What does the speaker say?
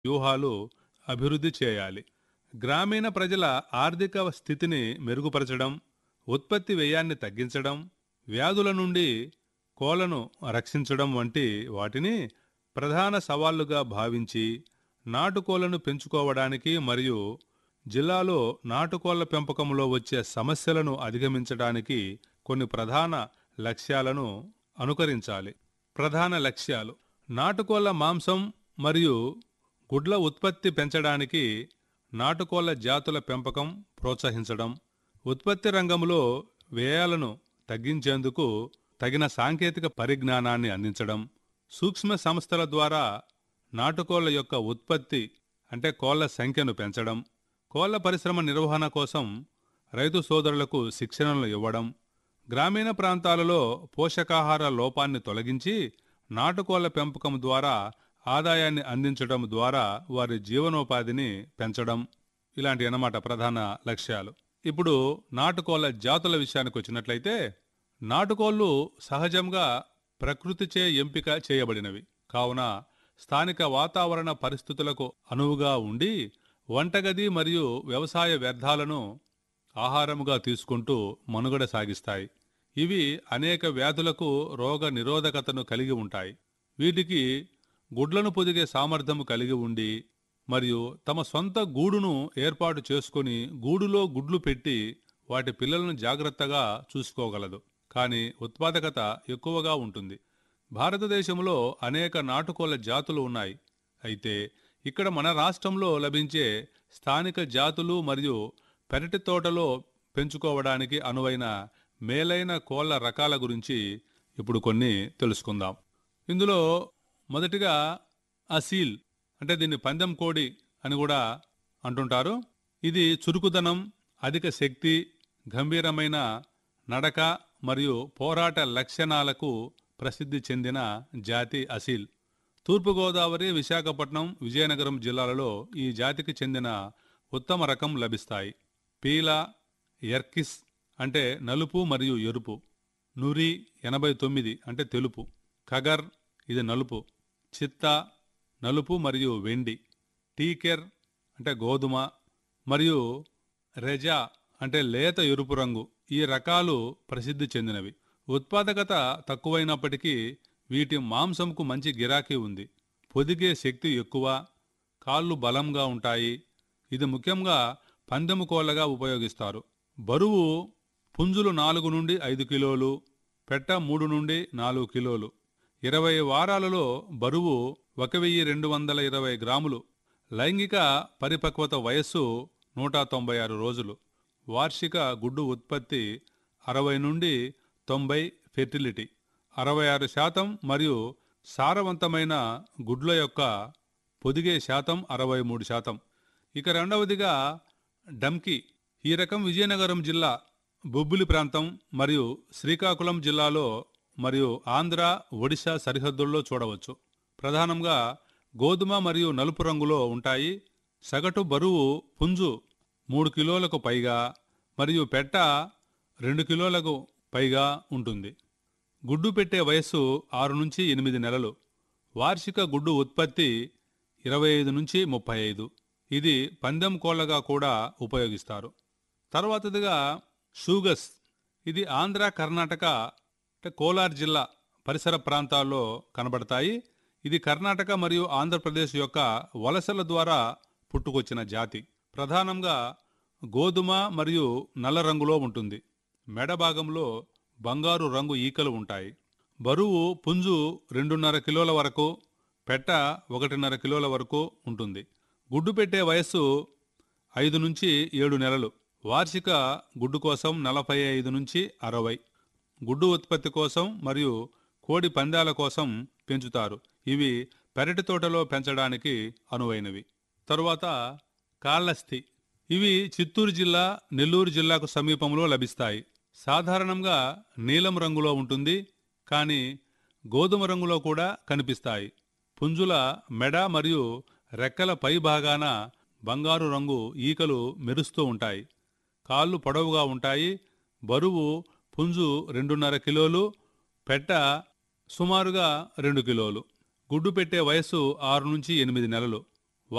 వ్యూహాలు అభివృద్ధి చేయాలి గ్రామీణ ప్రజల ఆర్థిక స్థితిని మెరుగుపరచడం ఉత్పత్తి వ్యయాన్ని తగ్గించడం వ్యాధుల నుండి కోళ్లను రక్షించడం వంటి వాటిని ప్రధాన సవాళ్లుగా భావించి నాటుకోళ్లను పెంచుకోవడానికి మరియు జిల్లాలో నాటుకోళ్ల పెంపకంలో వచ్చే సమస్యలను అధిగమించడానికి కొన్ని ప్రధాన లక్ష్యాలను అనుకరించాలి ప్రధాన లక్ష్యాలు నాటుకోళ్ల మాంసం మరియు గుడ్ల ఉత్పత్తి పెంచడానికి నాటుకోళ్ల జాతుల పెంపకం ప్రోత్సహించడం ఉత్పత్తి రంగంలో వ్యయాలను తగ్గించేందుకు తగిన సాంకేతిక పరిజ్ఞానాన్ని అందించడం సూక్ష్మ సంస్థల ద్వారా నాటుకోళ్ల యొక్క ఉత్పత్తి అంటే కోళ్ల సంఖ్యను పెంచడం కోళ్ల పరిశ్రమ నిర్వహణ కోసం రైతు సోదరులకు శిక్షణలు ఇవ్వడం గ్రామీణ ప్రాంతాలలో పోషకాహార లోపాన్ని తొలగించి నాటుకోళ్ల పెంపకం ద్వారా ఆదాయాన్ని అందించడం ద్వారా వారి జీవనోపాధిని పెంచడం ఇలాంటి అన్నమాట ప్రధాన లక్ష్యాలు ఇప్పుడు నాటుకోళ్ల జాతుల విషయానికి వచ్చినట్లయితే నాటుకోళ్లు సహజంగా ప్రకృతిచే ఎంపిక చేయబడినవి కావున స్థానిక వాతావరణ పరిస్థితులకు అనువుగా ఉండి వంటగది మరియు వ్యవసాయ వ్యర్థాలను ఆహారముగా తీసుకుంటూ మనుగడ సాగిస్తాయి ఇవి అనేక వ్యాధులకు రోగ నిరోధకతను కలిగి ఉంటాయి వీటికి గుడ్లను పొదిగే సామర్థ్యము కలిగి ఉండి మరియు తమ సొంత గూడును ఏర్పాటు చేసుకొని గూడులో గుడ్లు పెట్టి వాటి పిల్లలను జాగ్రత్తగా చూసుకోగలదు కానీ ఉత్పాదకత ఎక్కువగా ఉంటుంది భారతదేశంలో అనేక నాటుకోళ్ల జాతులు ఉన్నాయి అయితే ఇక్కడ మన రాష్ట్రంలో లభించే స్థానిక జాతులు మరియు పెరటి తోటలో పెంచుకోవడానికి అనువైన మేలైన కోళ్ల రకాల గురించి ఇప్పుడు కొన్ని తెలుసుకుందాం ఇందులో మొదటిగా అసీల్ అంటే దీన్ని పందెం కోడి అని కూడా అంటుంటారు ఇది చురుకుదనం అధిక శక్తి గంభీరమైన నడక మరియు పోరాట లక్షణాలకు ప్రసిద్ధి చెందిన జాతి అసీల్ తూర్పుగోదావరి విశాఖపట్నం విజయనగరం జిల్లాలలో ఈ జాతికి చెందిన ఉత్తమ రకం లభిస్తాయి పీల ఎర్కిస్ అంటే నలుపు మరియు ఎరుపు నురి ఎనభై తొమ్మిది అంటే తెలుపు కగర్ ఇది నలుపు చిత్త నలుపు మరియు వెండి టీకెర్ అంటే గోధుమ మరియు రెజా అంటే లేత ఎరుపు రంగు ఈ రకాలు ప్రసిద్ధి చెందినవి ఉత్పాదకత తక్కువైనప్పటికీ వీటి మాంసంకు మంచి గిరాకీ ఉంది పొదిగే శక్తి ఎక్కువ కాళ్ళు బలంగా ఉంటాయి ఇది ముఖ్యంగా పందెము కోళ్ళగా ఉపయోగిస్తారు బరువు పుంజులు నాలుగు నుండి ఐదు కిలోలు పెట్ట మూడు నుండి నాలుగు కిలోలు ఇరవై వారాలలో బరువు ఒక వెయ్యి రెండు వందల ఇరవై గ్రాములు లైంగిక పరిపక్వత వయస్సు నూట తొంభై ఆరు రోజులు వార్షిక గుడ్డు ఉత్పత్తి అరవై నుండి తొంభై ఫెర్టిలిటీ అరవై ఆరు శాతం మరియు సారవంతమైన గుడ్ల యొక్క పొదిగే శాతం అరవై మూడు శాతం ఇక రెండవదిగా డంకీ ఈ రకం విజయనగరం జిల్లా బొబ్బిలి ప్రాంతం మరియు శ్రీకాకుళం జిల్లాలో మరియు ఆంధ్ర ఒడిశా సరిహద్దుల్లో చూడవచ్చు ప్రధానంగా గోధుమ మరియు నలుపు రంగులో ఉంటాయి సగటు బరువు పుంజు మూడు కిలోలకు పైగా మరియు పెట్ట రెండు కిలోలకు పైగా ఉంటుంది గుడ్డు పెట్టే వయస్సు ఆరు నుంచి ఎనిమిది నెలలు వార్షిక గుడ్డు ఉత్పత్తి ఇరవై ఐదు నుంచి ముప్పై ఐదు ఇది పందెం కోళ్లగా కూడా ఉపయోగిస్తారు తర్వాతదిగా షూగస్ ఇది ఆంధ్ర కర్ణాటక అంటే కోలార్ జిల్లా పరిసర ప్రాంతాల్లో కనబడతాయి ఇది కర్ణాటక మరియు ఆంధ్రప్రదేశ్ యొక్క వలసల ద్వారా పుట్టుకొచ్చిన జాతి ప్రధానంగా గోధుమ మరియు నల్ల రంగులో ఉంటుంది మెడ భాగంలో బంగారు రంగు ఈకలు ఉంటాయి బరువు పుంజు రెండున్నర కిలోల వరకు పెట్ట ఒకటిన్నర కిలోల వరకు ఉంటుంది గుడ్డు పెట్టే వయస్సు ఐదు నుంచి ఏడు నెలలు వార్షిక గుడ్డు కోసం నలభై ఐదు నుంచి అరవై గుడ్డు ఉత్పత్తి కోసం మరియు కోడి పందాల కోసం పెంచుతారు ఇవి పెరటి తోటలో పెంచడానికి అనువైనవి తరువాత కాళ్ళస్తి ఇవి చిత్తూరు జిల్లా నెల్లూరు జిల్లాకు సమీపంలో లభిస్తాయి సాధారణంగా నీలం రంగులో ఉంటుంది కానీ గోధుమ రంగులో కూడా కనిపిస్తాయి పుంజుల మెడ మరియు రెక్కల పై భాగాన బంగారు రంగు ఈకలు మెరుస్తూ ఉంటాయి కాళ్ళు పొడవుగా ఉంటాయి బరువు పుంజు రెండున్నర కిలోలు పెట్ట సుమారుగా రెండు కిలోలు గుడ్డు పెట్టే వయస్సు ఆరు నుంచి ఎనిమిది నెలలు